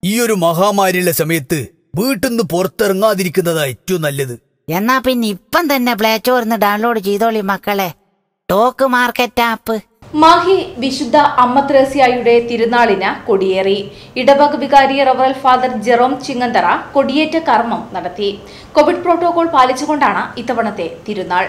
ഈ ഒരു മഹാമാരിയുള്ള സമയത്ത് വീട്ടിൽ നിന്ന് പുറത്തിറങ്ങാതിരിക്കുന്നതാ ഏറ്റവും നല്ലത് എന്നാ പിന്നെ ഇപ്പം തന്നെ പ്ലേ സ്റ്റോറിന്ന് ഡൗൺലോഡ് ചെയ്തോളി മക്കളെ ടോക്ക് മാർക്കറ്റ് ആപ്പ് മാഹി വിശുദ്ധ അമ്മ ത്രേസ്യായുടെ തിരുനാളിന് കൊടിയേറി ഇടവക വികാരി റവറൽ ഫാദർ ജെറോം ചിങ്ങന്തറ കൊടിയേറ്റ കർമ്മം നടത്തി കോവിഡ് പ്രോട്ടോകോൾ പാലിച്ചുകൊണ്ടാണ് ഇത്തവണത്തെ തിരുനാൾ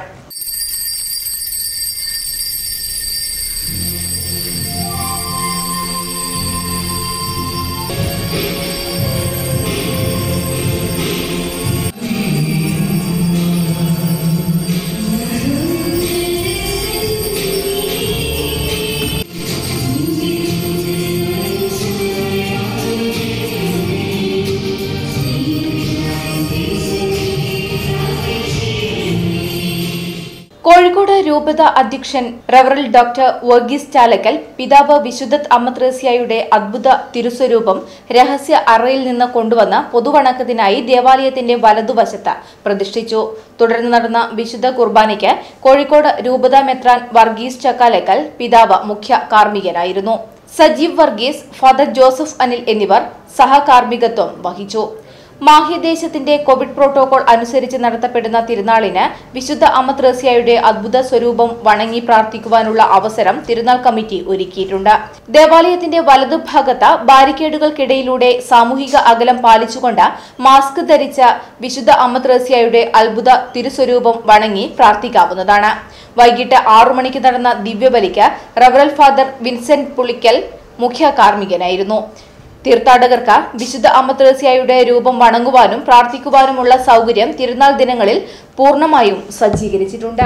കോഴിക്കോട് രൂപത അധ്യക്ഷൻ റവറൽ ഡോക്ടർ വർഗീസ് ചാലക്കൽ പിതാവ് വിശുദ്ധ അമ്മത്രേസ്യായുടെ അദ്ഭുത തിരുസ്വരൂപം രഹസ്യ അറയിൽ നിന്ന് കൊണ്ടുവന്ന് പൊതുവണക്കത്തിനായി ദേവാലയത്തിന്റെ വലതുവശത്ത് പ്രതിഷ്ഠിച്ചു തുടർന്ന് നടന്ന വിശുദ്ധ കുർബാനയ്ക്ക് കോഴിക്കോട് രൂപത മെത്രാൻ വർഗീസ് ചക്കാലക്കൽ പിതാവ് മുഖ്യ കാർമ്മികനായിരുന്നു സജീവ് വർഗീസ് ഫാദർ ജോസഫ് അനിൽ എന്നിവർ സഹകാർമ്മികത്വം വഹിച്ചു മാഹ്യദേശത്തിന്റെ കോവിഡ് പ്രോട്ടോകോൾ അനുസരിച്ച് നടത്തപ്പെടുന്ന തിരുനാളിന് വിശുദ്ധ അമ്മത്രേസ്യായുടെ അദ്ഭുത സ്വരൂപം വണങ്ങി പ്രാർത്ഥിക്കുവാനുള്ള അവസരം തിരുനാൾ കമ്മിറ്റി ഒരുക്കിയിട്ടുണ്ട് ദേവാലയത്തിന്റെ വലതുഭാഗത്ത് ബാരിക്കേഡുകൾക്കിടയിലൂടെ സാമൂഹിക അകലം പാലിച്ചുകൊണ്ട് മാസ്ക് ധരിച്ച വിശുദ്ധ അമ്മത്രേസ്യായുടെ അത്ഭുത തിരുസ്വരൂപം വണങ്ങി പ്രാർത്ഥിക്കാവുന്നതാണ് വൈകിട്ട് ആറു മണിക്ക് നടന്ന ദിവ്യബലിക്ക് റവറൽ ഫാദർ വിൻസെന്റ് പുളിക്കൽ മുഖ്യ കാർമ്മികനായിരുന്നു തീർത്ഥാടകർക്ക് വിശുദ്ധ അമ്മത്രേസ്യായുടെ രൂപം വണങ്ങുവാനും പ്രാർത്ഥിക്കുവാനുമുള്ള സൗകര്യം തിരുനാൾ ദിനങ്ങളിൽ പൂർണ്ണമായും സജ്ജീകരിച്ചിട്ടുണ്ട്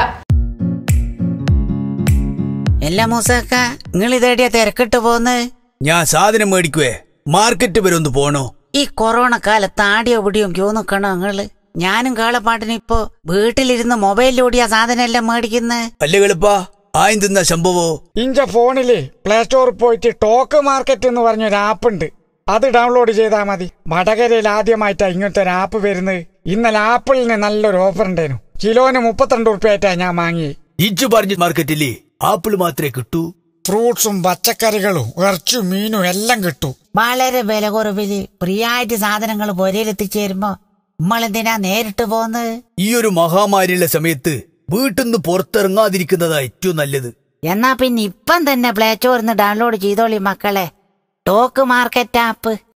എല്ലാ മൂസക്ക നിങ്ങൾ ഇതേടിയ തിരക്കിട്ട് പോന്ന് ഞാൻ സാധനം മേടിക്കുവേ മാർക്കറ്റ് വരെ ഒന്ന് പോണോ ഈ കൊറോണ കാലത്ത് ആടിയോ പിടിയോ ക്യൂ നിക്കണോ നിങ്ങള് ഞാനും കാളപ്പാട്ടിന് ഇപ്പോ വീട്ടിലിരുന്ന് മൊബൈലിലൂടിയാ സാധനം എല്ലാം മേടിക്കുന്നത് അല്ലേ കളിപ്പാ ആയും തിന്ന സംഭവോ ഇഞ്ച ഫോണില് പ്ലേ സ്റ്റോറിൽ പോയിട്ട് ടോക്ക് മാർക്കറ്റ് എന്ന് പറഞ്ഞൊരു ആപ്പ് ഉണ്ട് അത് ഡൗൺലോഡ് ചെയ്താൽ മതി വടകരയിൽ ആദ്യമായിട്ടാ ഇങ്ങനത്തെ ഒരു ആപ്പ് വരുന്നത് ഇന്നലെ ആപ്പിളിന് നല്ലൊരു ഓഫർ ഉണ്ടായിരുന്നു കിലോന് മുപ്പത്തിരണ്ട് ഉറുപ്പ്യായിട്ടാ ഞാൻ വാങ്ങി ഇജ്ജ് പറഞ്ഞ മാർക്കറ്റില്ലേ ആപ്പിൾ മാത്രമേ കിട്ടൂ ഫ്രൂട്ട്സും പച്ചക്കറികളും ഇറച്ചും മീനും എല്ലാം കിട്ടും വളരെ വില കുറവില് ഫ്രീയായിട്ട് സാധനങ്ങൾ പൊരയിലെത്തിച്ചേരുമ്പോ നമ്മളെന്തിനാ നേരിട്ട് പോന്ന് ഈ ഒരു മഹാമാരിയുള്ള സമയത്ത് വീട്ടിൽ നിന്ന് പുറത്തിറങ്ങാതിരിക്കുന്നതാ ഏറ്റവും നല്ലത് എന്നാ പിന്നെ ഇപ്പം തന്നെ പ്ലേ സ്റ്റോറിന്ന് ഡൗൺലോഡ് ചെയ്തോളി മക്കളെ ടോക്ക് മാർക്കറ്റ് ആപ്പ്